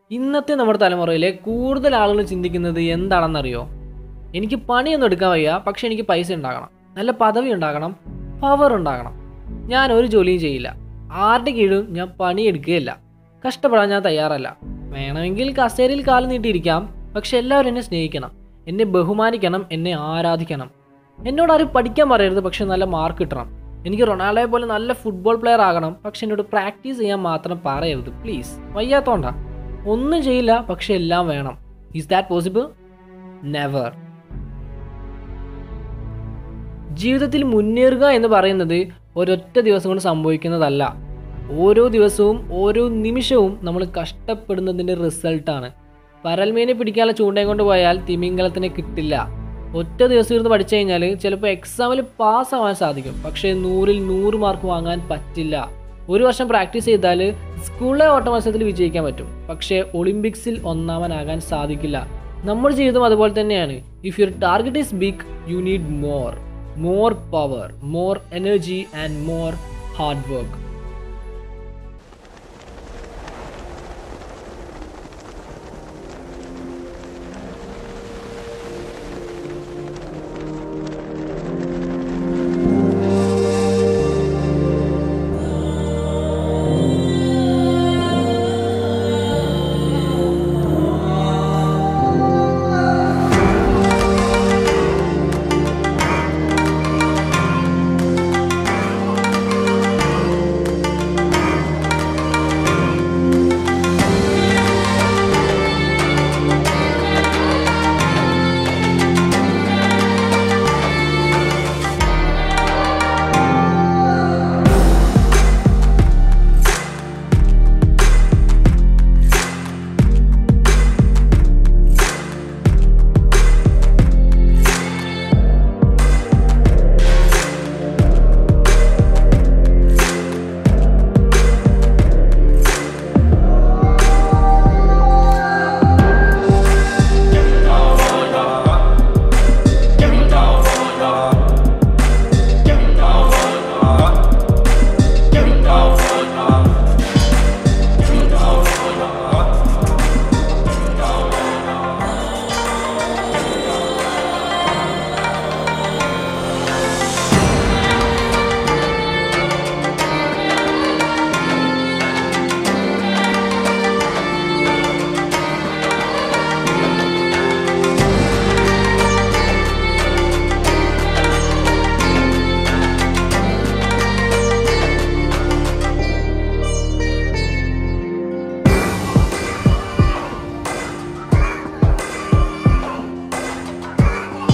ഇന്നത്തെ നമ്മുടെ തലമുറയിലെ കൂടുതൽ ആളുകൾ ചിന്തിക്കുന്നത് എന്താണെന്നറിയോ എനിക്ക് പണിയൊന്നും എടുക്കാൻ വയ്യ പക്ഷെ എനിക്ക് പൈസ ഉണ്ടാകണം നല്ല പദവി ഉണ്ടാകണം പവർ ഉണ്ടാകണം ഞാൻ ഒരു ജോലിയും ചെയ്യില്ല ആരുടെ കീഴും ഞാൻ പണിയെടുക്കുകയില്ല കഷ്ടപ്പെടാൻ ഞാൻ തയ്യാറല്ല വേണമെങ്കിൽ കസേരയിൽ കാല് നീട്ടിയിരിക്കാം പക്ഷെ എല്ലാവരും എന്നെ സ്നേഹിക്കണം എന്നെ ബഹുമാനിക്കണം എന്നെ ആരാധിക്കണം എന്നോട് ആരും പഠിക്കാൻ പറയരുത് പക്ഷെ നല്ല മാർക്ക് കിട്ടണം എനിക്ക് റൊണാൾഡോയെ പോലെ നല്ല ഫുട്ബോൾ പ്ലെയർ ആകണം പക്ഷെ എന്നോട് പ്രാക്ടീസ് ചെയ്യാൻ മാത്രം പറയരുത് പ്ലീസ് വയ്യാത്തോണ്ടാ ഒന്നും ചെയ്യില്ല പക്ഷെ എല്ലാം വേണം ഈസ് ദാറ്റ് പോസിബിൾ നെവർ ജീവിതത്തിൽ മുന്നേറുക എന്ന് പറയുന്നത് ഒരൊറ്റ ദിവസം കൊണ്ട് സംഭവിക്കുന്നതല്ല ഓരോ ദിവസവും ഓരോ നിമിഷവും നമ്മൾ കഷ്ടപ്പെടുന്നതിൻ്റെ റിസൾട്ടാണ് പരൽമീനെ പിടിക്കാനുള്ള ചൂണ്ടയും കൊണ്ട് പോയാൽ തിമിംഗലത്തിനെ കിട്ടില്ല ഒറ്റ ദിവസം ഇരുന്ന് പഠിച്ചു കഴിഞ്ഞാൽ ചിലപ്പോൾ എക്സാമിൽ പാസ് ആവാൻ സാധിക്കും പക്ഷേ നൂറിൽ നൂറ് മാർക്ക് വാങ്ങാൻ പറ്റില്ല ഒരു വർഷം പ്രാക്ടീസ് ചെയ്താൽ സ്കൂളിലെ ഓട്ട മത്സരത്തിൽ വിജയിക്കാൻ പറ്റും പക്ഷേ ഒളിമ്പിക്സിൽ ഒന്നാമനാകാൻ സാധിക്കില്ല നമ്മുടെ ജീവിതം അതുപോലെ തന്നെയാണ് if your target is big you need more more power more energy and more hard work